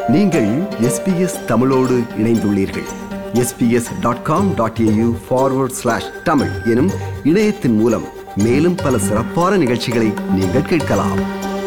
நீங்கள் எஸ்பிஎஸ் தமிழோடு இணைந்துள்ளீர்கள் SBS dot com dot AU forward slash Tamil எனும் இணையத்தின் மூலம் மேலும் பல சிறப்பான நிகழ்ச்சிகளை நீங்கள் கேட்கலாம்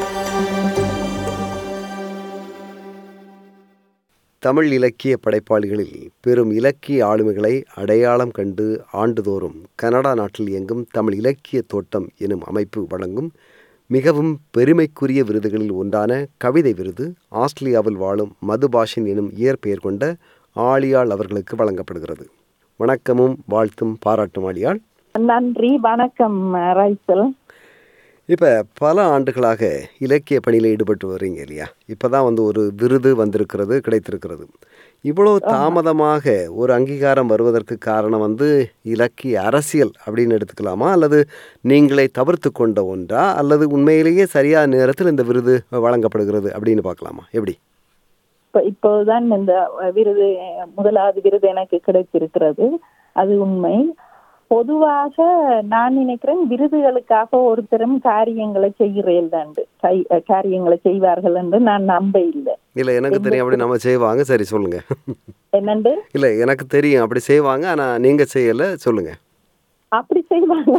தமிழ் இலக்கிய படைப்பாளிகளில் பெரும் இலக்கிய ஆளுமைகளை அடையாளம் கண்டு ஆண்டுதோறும் கனடா நாட்டில் இயங்கும் தமிழ் இலக்கிய தோட்டம் எனும் அமைப்பு வழங்கும் மிகவும் பெருமைக்குரிய விருதுகளில் ஒன்றான கவிதை விருது ஆஸ்திரேலியாவில் வாழும் மதுபாஷன் எனும் இயற்பெயர் கொண்ட ஆழியாள் அவர்களுக்கு வழங்கப்படுகிறது வணக்கமும் வாழ்த்தும் பாராட்டும் ஆழியாள் நன்றி வணக்கம் ரைசல் இப்போ பல ஆண்டுகளாக இலக்கிய பணியில் ஈடுபட்டு வர்றீங்க இல்லையா இப்போ தான் வந்து ஒரு விருது வந்திருக்கிறது கிடைத்திருக்கிறது இவ்வளோ தாமதமாக ஒரு அங்கீகாரம் வருவதற்கு காரணம் வந்து இலக்கிய அரசியல் அப்படின்னு எடுத்துக்கலாமா அல்லது நீங்களே தவிர்த்து கொண்ட ஒன்றா அல்லது உண்மையிலேயே சரியான நேரத்தில் இந்த விருது வழங்கப்படுகிறது அப்படின்னு பார்க்கலாமா எப்படி இப்ப இப்போதான் இந்த விருது முதலாவது விருது எனக்கு கிடைத்திருக்கிறது அது உண்மை பொதுவாக நான் நினைக்கிறேன் விருதுகளுக்காக ஒருத்தரும் காரியங்களை செய்கிறேன் தாண்டு காரியங்களை செய்வார்கள் என்று நான் நம்ப இல்லை இல்லை எனக்கு தெரியும் அப்படி நம்ம செய்வாங்க சரி சொல்லுங்க என்னண்டு இல்லை எனக்கு தெரியும் அப்படி செய்வாங்க ஆனால் நீங்கள் செய்யலை சொல்லுங்க அப்படி செய்வாங்க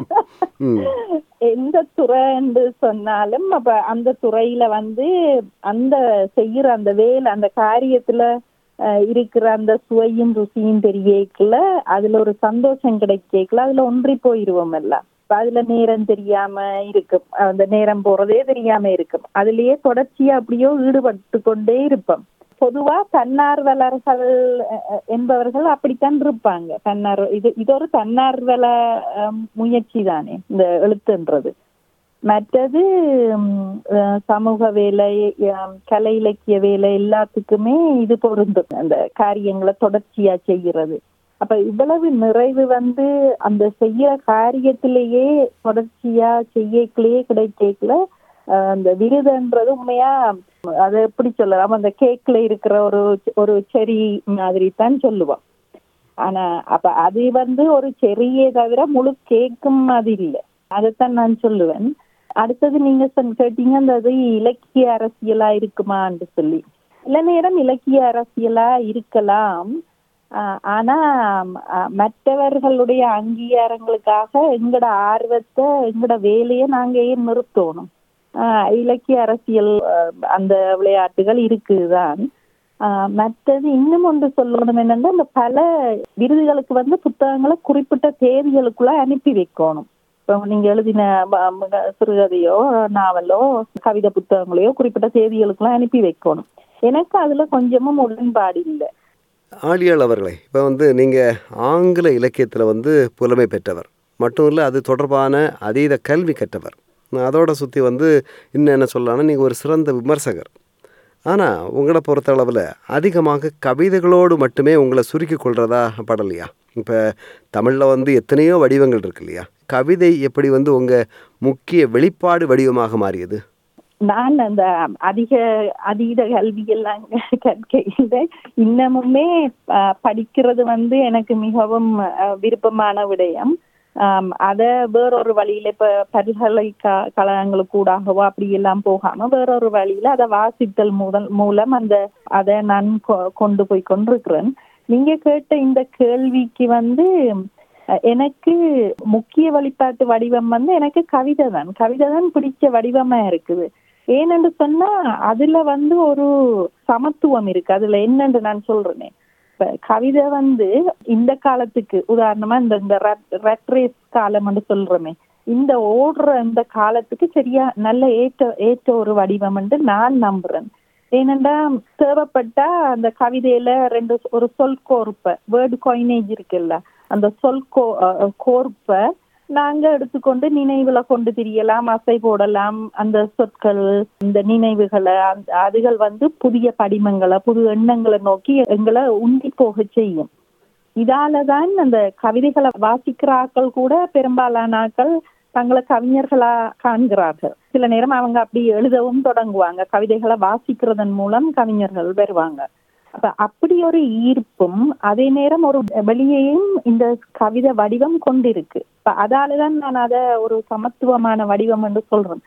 எந்த துறை என்று சொன்னாலும் அப்ப அந்த துறையில வந்து அந்த செய்யற அந்த வேலை அந்த காரியத்துல இருக்கிற அந்த சுவையும் ருசியும் தெரியக்கல அதுல ஒரு சந்தோஷம் கிடைக்கல அதுல ஒன்றி போயிருவோம் எல்லாம் அதுல நேரம் தெரியாம இருக்கும் அந்த நேரம் போறதே தெரியாம இருக்கும் அதுலயே தொடர்ச்சியா அப்படியோ ஈடுபட்டு கொண்டே இருப்போம் பொதுவா தன்னார்வலர்கள் என்பவர்கள் அப்படித்தான் இருப்பாங்க தன்னார் இது இது ஒரு தன்னார்வல முயற்சி தானே இந்த எழுத்துன்றது மற்றது சமூக வேலை கலை இலக்கிய வேலை எல்லாத்துக்குமே இது பொருந்தும் அந்த காரியங்களை தொடர்ச்சியா செய்கிறது அப்ப இவ்வளவு நிறைவு வந்து அந்த செய்யற காரியத்திலேயே தொடர்ச்சியா செய்யக்கலையே கிடைக்கல அந்த விருதுன்றது உண்மையா அதை எப்படி சொல்லலாம் அந்த கேக்ல இருக்கிற ஒரு ஒரு செரி மாதிரி தான் சொல்லுவோம் ஆனா அப்ப அது வந்து ஒரு செரியே தவிர முழு கேக்கும் அது இல்லை அதைத்தான் நான் சொல்லுவேன் அடுத்தது நீங்க கேட்டீங்க அந்த அது இலக்கிய அரசியலா இருக்குமான்னு சொல்லி சில நேரம் இலக்கிய அரசியலா இருக்கலாம் ஆனா மற்றவர்களுடைய அங்கீகாரங்களுக்காக எங்கட ஆர்வத்தை எங்கட வேலையை நாங்க ஏன் நிறுத்தணும் இலக்கிய அரசியல் அந்த விளையாட்டுகள் இருக்குதான் மற்றது இன்னும் ஒன்று சொல்லணும் என்னன்னா இந்த பல விருதுகளுக்கு வந்து புத்தகங்களை குறிப்பிட்ட தேதிகளுக்குள்ள அனுப்பி வைக்கணும் இப்போ நீங்க எழுதின சிறுகதையோ நாவலோ கவிதை புத்தகங்களையோ குறிப்பிட்ட தேதிகளுக்குலாம் அனுப்பி வைக்கணும் எனக்கு அதுல கொஞ்சமும் உடன்பாடு இல்லை ஆழியாள் அவர்களே இப்போ வந்து நீங்கள் ஆங்கில இலக்கியத்தில் வந்து புலமை பெற்றவர் மட்டும் இல்லை அது தொடர்பான அதீத கல்வி கற்றவர் அதோட சுற்றி வந்து இன்னும் என்ன சொல்லலாம்னா நீங்கள் ஒரு சிறந்த விமர்சகர் ஆனால் உங்களை பொறுத்தளவில் அதிகமாக கவிதைகளோடு மட்டுமே உங்களை சுருக்கி கொள்றதா படலையா இப்போ தமிழில் வந்து எத்தனையோ வடிவங்கள் இருக்கு இல்லையா கவிதை எப்படி வந்து உங்கள் முக்கிய வெளிப்பாடு வடிவமாக மாறியது நான் அந்த அதிக அதீத கல்வி எல்லாம் கற்கையில் இன்னமுமே படிக்கிறது வந்து எனக்கு மிகவும் விருப்பமான விடயம் அத வேறொரு வழியில இப்ப பல்கலைக்கழகங்களுக்கு கூடாகவோ அப்படி எல்லாம் போகாம வேறொரு வழியில அதை வாசித்தல் முதல் மூலம் அந்த அதை நான் கொண்டு போய் கொண்டிருக்கிறேன் நீங்க கேட்ட இந்த கேள்விக்கு வந்து எனக்கு முக்கிய வழிபாட்டு வடிவம் வந்து எனக்கு கவிதை தான் கவிதை தான் பிடிச்ச வடிவமா இருக்குது ஏனென்று சொன்னா அதுல வந்து ஒரு சமத்துவம் இருக்கு அதுல என்னன்னு நான் சொல்றேனே இப்ப கவிதை வந்து இந்த காலத்துக்கு உதாரணமா இந்த இந்த ரெட்ரேஸ் காலம் சொல்றோமே இந்த ஓடுற இந்த காலத்துக்கு சரியா நல்ல ஏற்ற ஏற்ற ஒரு வடிவம் என்று நான் நம்புறேன் ஏனென்றா தேவைப்பட்டா அந்த கவிதையில ரெண்டு ஒரு சொல் கோர்ப்ப வேர்டு காயினேஜ் இருக்குல்ல அந்த சொல் கோ கோர்ப்ப நாங்க எடுத்துக்கொண்டு நினைவுல கொண்டு திரியலாம் அசை போடலாம் அந்த சொற்கள் இந்த நினைவுகளை அந்த அதுகள் வந்து புதிய படிமங்களை புது எண்ணங்களை நோக்கி எங்களை உண்டி போக செய்யும் இதாலதான் அந்த கவிதைகளை வாசிக்கிற ஆக்கள் கூட பெரும்பாலான ஆக்கள் தங்களை கவிஞர்களா காண்கிறார்கள் சில நேரம் அவங்க அப்படி எழுதவும் தொடங்குவாங்க கவிதைகளை வாசிக்கிறதன் மூலம் கவிஞர்கள் வருவாங்க அப்ப அப்படி ஒரு ஈர்ப்பும் அதே நேரம் ஒரு வெளியையும் இந்த கவிதை வடிவம் கொண்டிருக்கு இப்ப அதாலதான் நான் அத ஒரு சமத்துவமான வடிவம் என்று சொல்றேன்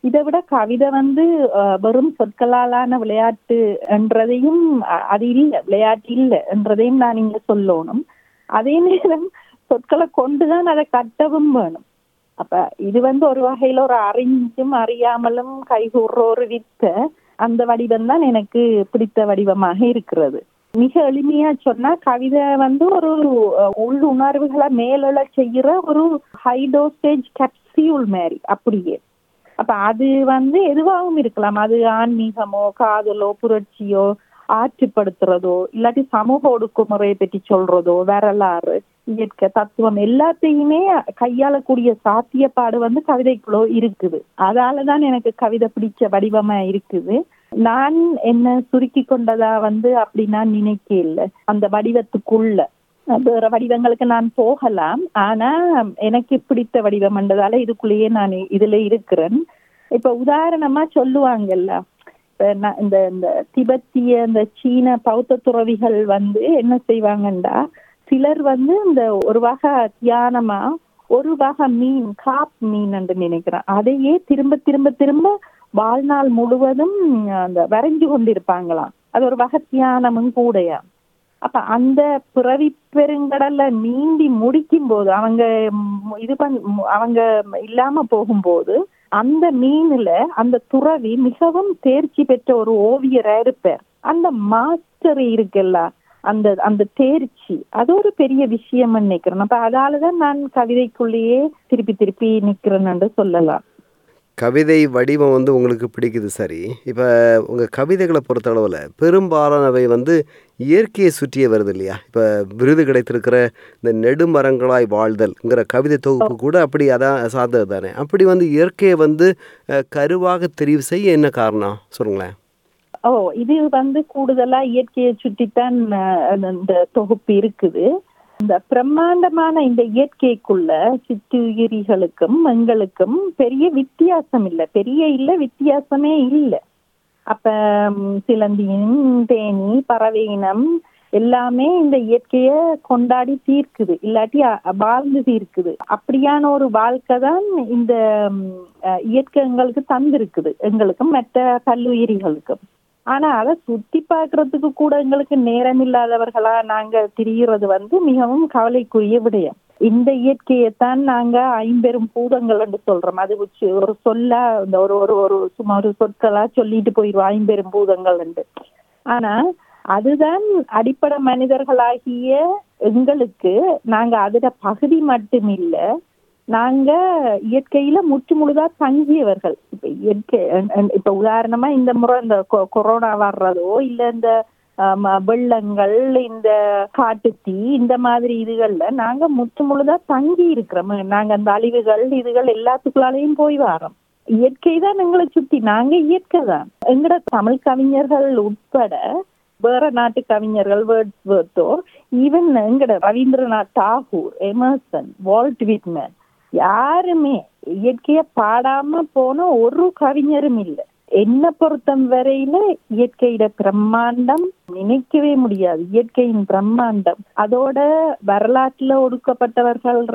இதை விட கவிதை வந்து அஹ், வெறும் சொற்களாலான விளையாட்டு என்றதையும் அ- அது இல்லை விளையாட்டு இல்லை என்றதையும் நான் இங்க சொல்லணும் அதே நேரம் சொற்களை கொண்டுதான் அதை கட்டவும் வேணும் அப்ப இது வந்து ஒரு வகையில ஒரு அறிஞ்சும் அறியாமலும் கைகூடுற ஒரு வித்த அந்த வடிவம் தான் எனக்கு பிடித்த வடிவமாக இருக்கிறது மிக எளிமையா சொன்னா கவிதை வந்து ஒரு அஹ், உள் உணர்வுகளை மேலெழ செய்யற ஒரு ஹை டோசேஜ் கேப்சியூல் மாதிரி அப்படியே அப்ப அது வந்து எதுவாகவும் இருக்கலாம் அது ஆன்மீகமோ காதலோ புரட்சியோ ஆற்றுப்படுத்துறதோ இல்லாட்டி சமூக ஒடுக்குமுறையை பற்றி சொல்றதோ வரலாறு இயற்கை தத்துவம் எல்லாத்தையுமே கையாளக்கூடிய சாத்தியப்பாடு வந்து கவிதைக்குள்ள இருக்குது அதாலதான் எனக்கு கவிதை பிடிச்ச வடிவமா இருக்குது நான் என்ன சுருக்கி கொண்டதா வந்து அப்படி நான் நினைக்க இல்லை அந்த வடிவத்துக்குள்ள வேற வடிவங்களுக்கு நான் போகலாம் ஆனா எனக்கு பிடித்த வடிவம் என்றதால இதுக்குள்ளேயே நான் இதுல இருக்கிறேன் இப்ப உதாரணமா சொல்லுவாங்கல்ல இப்ப நான் இந்த இந்த திபெத்திய இந்த சீன பௌத்த துறவிகள் வந்து என்ன செய்வாங்கண்டா சிலர் வந்து இந்த ஒரு வகை தியானமா ஒரு வகை மீன் காப் மீன் என்று நினைக்கிறேன் அதையே திரும்ப திரும்ப திரும்ப வாழ்நாள் முழுவதும் அந்த வரைஞ்சு கொண்டிருப்பாங்களாம் அது ஒரு வகை தியானமும் கூடயா அப்ப அந்த பிறவி பெருங்கடல்ல நீந்தி முடிக்கும் போது அவங்க ம், இது பண் ம், அவங்க இல்லாம போகும்போது அந்த மீன்ல அந்த துறவி மிகவும் தேர்ச்சி பெற்ற ஒரு ஓவியரா இருப்பார் அந்த மாஸ்டர் இருக்குல்ல அந்த அந்த தேர்ச்சி அது ஒரு பெரிய விஷயம் நினைக்கிறேன் அப்ப அதாலதான் நான் கவிதைக்குள்ளேயே திருப்பி திருப்பி நிக்கிறேன் என்று சொல்லலாம் கவிதை வடிவம் வந்து உங்களுக்கு பிடிக்குது சரி இப்போ உங்கள் கவிதைகளை பொறுத்தளவில் பெரும்பாலானவை வந்து இயற்கையை சுற்றியே வருது இல்லையா இப்போ விருது கிடைத்திருக்கிற இந்த நெடுமரங்களாய் வாழ்தல்ங்கிற கவிதை தொகுப்பு கூட அப்படி அதான் சார்ந்தது தானே அப்படி வந்து இயற்கையை வந்து அஹ், கருவாக தெரிவு செய்ய என்ன காரணம் சொல்லுங்களேன் ஓ இது வந்து கூடுதலா இயற்கையை சுற்றித்தான் அஹ், அந்த- இந்த தொகுப்பு இருக்குது இந்த பிரம்மாண்டமான இந்த இயற்கைக்குள்ள சிற்றுயிரிகளுக்கும் எங்களுக்கும் பெரிய வித்தியாசம் இல்லை பெரிய இல்ல வித்தியாசமே இல்லை அப்ப ம், சிலந்தியின் தேனி பறவை இனம் எல்லாமே இந்த இயற்கைய கொண்டாடி தீர்க்குது இல்லாட்டி அ- வாழ்ந்து தீர்க்குது அப்படியான ஒரு வாழ்க்கை தான் இந்த ம், அஹ், இயற்கை எங்களுக்கு தந்திருக்குது எங்களுக்கும் மற்ற கல்லுயிரிகளுக்கும் ஆனா அதை சுத்தி பார்க்கறதுக்கு கூட எங்களுக்கு நேரம் இல்லாதவர்களா நாங்க திரியிறது வந்து மிகவும் கவலைக்குரிய விடயம் இந்த இயற்கையைத்தான் நாங்க ஐம்பெரும் பூதங்கள் என்று சொல்றோம் அது வச்சு ஒரு சொல்லா இந்த ஒரு ஒரு ஒரு சும்மா ஒரு சொற்களா சொல்லிட்டு போயிடுவோம் ஐம்பெரும் பூதங்கள் என்று ஆனா அதுதான் அடிப்படை மனிதர்களாகிய எங்களுக்கு நாங்க அதுல பகுதி மட்டும் இல்ல நாங்க இயற்கையில முற்று முழுதா தங்கியவர்கள் இப்ப இயற்கை அஹ் அஹ் இப்ப உதாரணமா இந்த முறை இந்த கொ- கொரோனா வர்றதோ இல்ல இந்த ஆம், வெள்ளங்கள் இந்த காட்டுத்தீ இந்த மாதிரி இதுகள்ல நாங்க முற்று முழுதா தங்கி இருக்கிறோம் நாங்க அந்த அழிவுகள் இதுகள் எல்லாத்துக்குள்ளாலையும் போய் வரோம் இயற்கை தான் எங்களை சுத்தி நாங்க இயற்கை தான் எங்கட தமிழ் கவிஞர்கள் உட்பட வேற நாட்டு கவிஞர்கள் வேர்ட்ஸ்வர்த்தோர் ஈவன் எங்கட Rabindranath Tagore Emerson Walt Whitman யாருமே இயற்கைய பாடாம போன ஒரு கவிஞரும் இல்லை என்ன பொறுத்தம் வரையில இயற்கையிட பிரம்மாண்டம் நினைக்கவே முடியாது இயற்கையின் பிரம்மாண்டம் அதோட வரலாற்றுல ஒடுக்கப்பட்டவர்கள்ற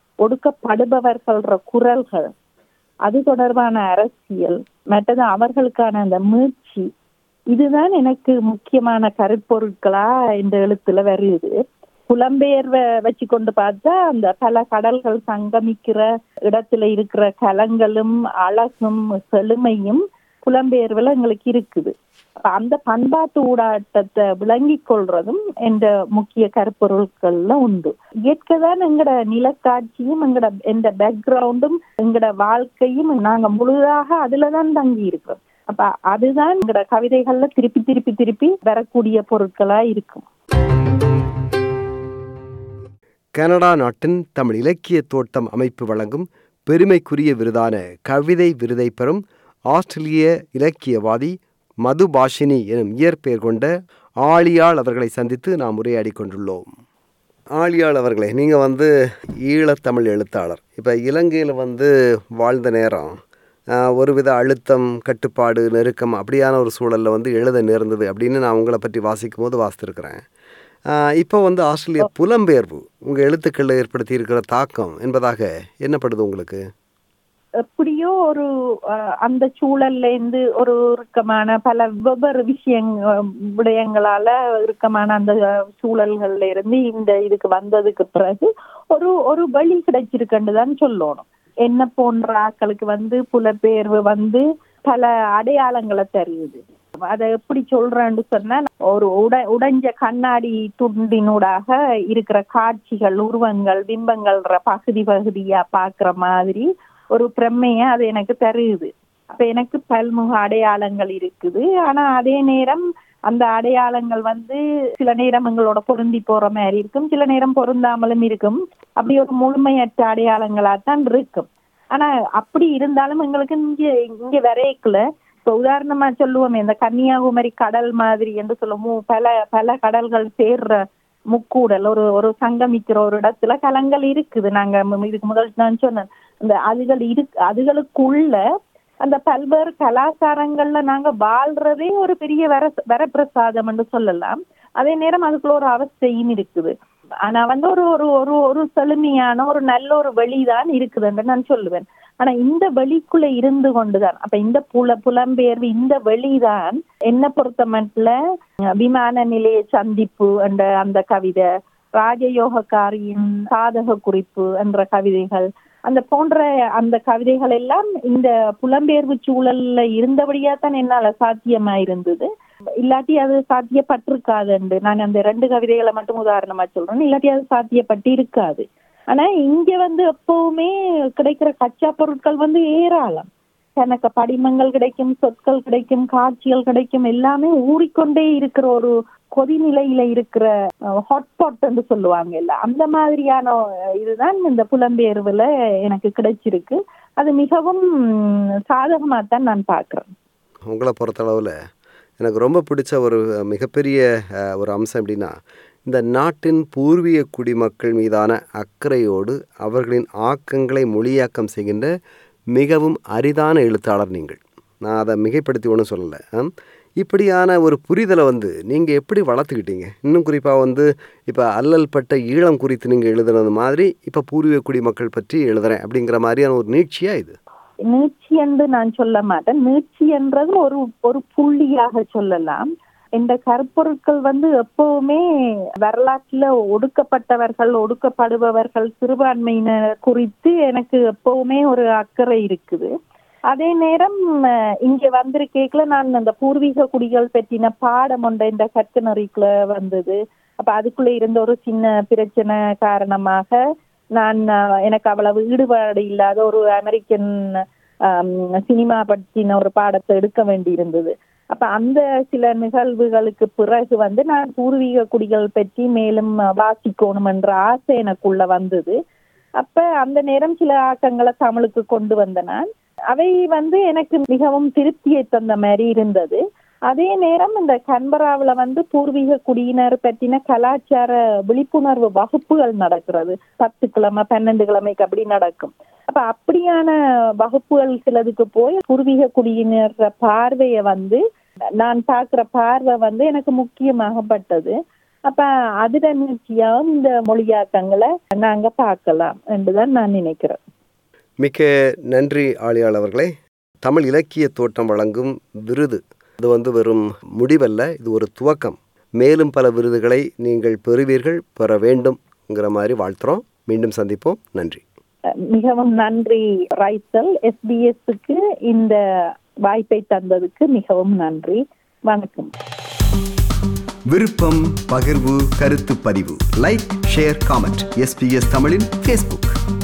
ஒடுக்கப்படுபவர்கள்ற குரல்கள் அது தொடர்பான அரசியல் மற்றது அவர்களுக்கான அந்த மீட்சி இதுதான் எனக்கு முக்கியமான கருப்பொருட்களா இந்த எழுத்துல வருது புலம்பெயர்வை வச்சு கொண்டு பார்த்தா அந்த பல கடல்கள் சங்கமிக்கிற இடத்துல இருக்கிற கலங்களும் அழகும் செழுமையும் புலம்பெயர்வுல எங்களுக்கு இருக்குது அப்ப அந்த பண்பாட்டு ஊடாட்டத்தை விளங்கிக் கொள்றதும் என்ற முக்கிய கருப்பொருட்கள்ல உண்டு இயற்கை தான் எங்கட நிலக்காட்சியும் எங்கட எந்த பேக்ரவுண்டும் எங்கட வாழ்க்கையும் நாங்க முழுதாக அதுலதான் தங்கி இருக்கிறோம் அப்ப அதுதான் எங்கட கவிதைகள்ல திருப்பி திருப்பி திருப்பி வரக்கூடிய பொருட்களா இருக்கும் கனடா நாட்டின் தமிழ் இலக்கிய தோட்டம் அமைப்பு வழங்கும் பெருமைக்குரிய விருதான கவிதை விருதை பெறும் ஆஸ்திரேலிய இலக்கியவாதி மதுபாஷினி எனும் இயற்பெயர் கொண்ட ஆழியாள் அவர்களை சந்தித்து நாம் உரையாடி கொண்டுள்ளோம் ஆழியாள் அவர்களே நீங்கள் வந்து ஈழத்தமிழ் எழுத்தாளர் இப்போ இலங்கையில் வந்து வாழ்ந்த நேரம் ஆஹ், ஒருவித அழுத்தம் கட்டுப்பாடு நெருக்கம் அப்படியான ஒரு சூழலில் வந்து எழுத நேர்ந்தது அப்படின்னு நான் உங்களை பற்றி வாசிக்கும் போது வாசித்திருக்கிறேன் ஆஹ், இப்போ வந்து ஆஸ்திரேலிய புலம்பெயர்வு உங்கள் எழுத்துக்களில் ஏற்படுத்தி இருக்கிற தாக்கம் என்பதாக என்னப்படுது உங்களுக்கு எப்படியோ ஒரு அஹ், அந்த சூழல்ல இருந்து ஒரு இறுக்கமான பல வெவ்வேறு விஷயங்க விடயங்களால இறுக்கமான அந்த சூழல்கள்ல இருந்து இந்த இதுக்கு வந்ததுக்கு பிறகு ஒரு ஒரு வழி கிடைச்சிருக்குன்னு தான் சொல்லணும் என்ன போன்ற ஆட்களுக்கு வந்து புலப்பெயர்வு வந்து பல அடையாளங்களை தருது அதை எப்படி சொல்றேன்னு சொன்னா ஒரு உட உடைஞ்ச கண்ணாடி துண்டினூடாக இருக்கிற காட்சிகள் உருவங்கள் பிம்பங்கள்ன்ற பகுதி பகுதியா பாக்குற மாதிரி ஒரு பிரமைய அது எனக்கு தருது அப்ப எனக்கு பல்முக அடையாளங்கள் இருக்குது ஆனா அதே நேரம் அந்த அடையாளங்கள் வந்து சில நேரம் எங்களோட பொருந்தி போற மாதிரி இருக்கும் சில நேரம் பொருந்தாமலும் இருக்கும் அப்படி ஒரு முழுமையற்ற அடையாளங்களாத்தான் இருக்கும் ஆனா அப்படி இருந்தாலும் எங்களுக்கு இங்க இங்க வரையக்குள்ள இப்ப உதாரணமா சொல்லுவோமே இந்த கன்னியாகுமரி கடல் மாதிரி என்று சொல்லுவோம் பல பல கடல்கள் சேர்ற முக்கூடல் ஒரு ஒரு சங்கமிக்கிற ஒரு இடத்துல கலங்கள் இருக்குது நாங்க மு- இதுக்கு முதல் நான் சொன்னேன் அந்த அதுகள் இருக்கு அதுகளுக்குள்ள அந்த பல்வேறு கலாச்சாரங்கள்ல நாங்க வாழ்றதே ஒரு பெரிய வர வரப்பிரசாதம் என்று சொல்லலாம் அதே நேரம் அதுக்குள்ள ஒரு அவஸ்தையும் இருக்குது ஆனா வந்து ஒரு ஒரு ஒரு ஒரு செழுமையான ஒரு நல்ல ஒரு வெளிதான் இருக்குதுன்னு நான் சொல்லுவேன் ஆனா இந்த வெளிக்குள்ள இருந்து கொண்டுதான் அப்ப இந்த புல புலம்பெயர்வு இந்த வெளிதான் என்ன பொறுத்த மட்டும் விமான நிலைய சந்திப்பு என்ற அந்த கவிதை ராஜயோகக்காரியின் சாதக குறிப்பு என்ற கவிதைகள் அந்த போன்ற அந்த கவிதைகள் எல்லாம் இந்த புலம்பெயர்வு சூழல்ல இருந்தபடியா தான் என்னால சாத்தியமா இருந்தது இல்லாட்டி அது சாத்தியப்பட்டிருக்காது என்று நான் அந்த ரெண்டு கவிதைகளை மட்டும் உதாரணமா சொல்றேன் இல்லாட்டி அது சாத்தியப்பட்டு இருக்காது ஆனா இங்க வந்து எப்பவுமே கிடைக்கிற கச்சா பொருட்கள் வந்து ஏராளம் எனக்கு படிமங்கள் கிடைக்கும் சொற்கள் கிடைக்கும் காட்சிகள் கிடைக்கும் எல்லாமே ஊறிக்கொண்டே இருக்கிற ஒரு கொதிநிலையில இருக்கிற ஹாட்ஸ்பாட் என்று சொல்லுவாங்க இல்ல அந்த மாதிரியான அஹ், இதுதான் இந்த புலம்பெயர்வுல எனக்கு கிடைச்சிருக்கு அது மிகவும் சாதகமா தான் நான் பாக்குறேன் உங்களை பொறுத்தளவில் எனக்கு ரொம்ப பிடிச்ச ஒரு மிகப்பெரிய அஹ், ஒரு அம்சம் எப்படின்னா இந்த நாட்டின் பூர்வீக குடிமக்கள் மீதான அக்கறையோடு அவர்களின் ஆக்கங்களை மொழியாக்கம் செய்கின்ற மிகவும் அரிதான எழுத்தாளர் நீங்கள் நான் அதை மிகைப்படுத்தி ஒன்றும் சொல்லலை ஆம். இப்படியான ஒரு புரிதலை வந்து நீங்கள் எப்படி வளர்த்துக்கிட்டீங்க இன்னும் குறிப்பாக வந்து இப்போ அல்லல் பட்ட ஈழம் குறித்து நீங்கள் எழுதுனது மாதிரி இப்போ பூர்வீக குடிமக்கள் பற்றி எழுதுறேன் அப்படிங்கிற மாதிரியான ஒரு நீட்சியா இது நீட்சி என்று நான் சொல்ல மாட்டேன் நீட்சி என்றது ஒரு ஒரு புள்ளியாக சொல்லலாம் இந்த கருப்பொருட்கள் வந்து எப்பவுமே வரலாற்றுல ஒடுக்கப்பட்டவர்கள் ஒடுக்கப்படுபவர்கள் சிறுபான்மையினர் குறித்து எனக்கு எப்பவுமே ஒரு அக்கறை இருக்குது அதே நேரம் அஹ், இங்க வந்திருக்கேக்குல நான் அந்த பூர்வீக குடிகள் பற்றின பாடம் ஒன்றை இந்த கற்கனரிக்குள்ள வந்தது அப்ப அதுக்குள்ள இருந்த ஒரு சின்ன பிரச்சனை காரணமாக நான் அஹ், எனக்கு அவ்வளவு ஈடுபாடு இல்லாத ஒரு அமெரிக்கன் ஆம், சினிமா பற்றின ஒரு பாடத்தை எடுக்க வேண்டி இருந்தது அப்ப அந்த சில நிகழ்வுகளுக்கு பிறகு வந்து நான் பூர்வீக குடிகள் பற்றி மேலும் வாசிக்கணும் என்ற ஆசை எனக்குள்ள வந்தது அப்ப அந்த நேரம் சில ஆக்கங்களை தமிழுக்கு கொண்டு வந்த நான் அவை வந்து எனக்கு மிகவும் திருப்தியை தந்த மாதிரி இருந்தது அதே நேரம் இந்த கன்பராவுல வந்து பூர்வீக குடியினர் பற்றின கலாச்சார விழிப்புணர்வு வகுப்புகள் நடக்கிறது பத்து கிழமை பன்னெண்டு கிழமைக்கு அப்படி நடக்கும் அப்ப அப்படியான வகுப்புகள் சிலதுக்கு போய் பூர்வீக குடியினர் பார்வையை வந்து நான் பார்க்கிற பார்வை வந்து எனக்கு முக்கியமாகப்பட்டது அப்ப அதுட நீட்சியாவும் இந்த மொழியாக்கங்களை நாங்க பார்க்கலாம் என்றுதான் நான் நினைக்கிறேன் மிக்க நன்றி ஆளியாள் அவர்களே தமிழ் இலக்கிய தோட்டம் வழங்கும் விருது இது வந்து வெறும் முடிவல்ல இது ஒரு துவக்கம் மேலும் பல விருதுகளை நீங்கள் பெறுவீர்கள் பெற வேண்டும்ங்கிற மாதிரி வாழ்த்துறோம் மீண்டும் சந்திப்போம் நன்றி மிகவும் நன்றி ரைசல் எஸ்பிஎஸ்க்கு இந்த வாய்ப்பை தந்ததுக்கு மிகவும் நன்றி வணக்கம் விருப்பம் பகிர்வு கருத்து பதிவு லைக் ஷேர் காமெண்ட் எஸ்பிஎஸ் தமிழின் ஃபேஸ்புக்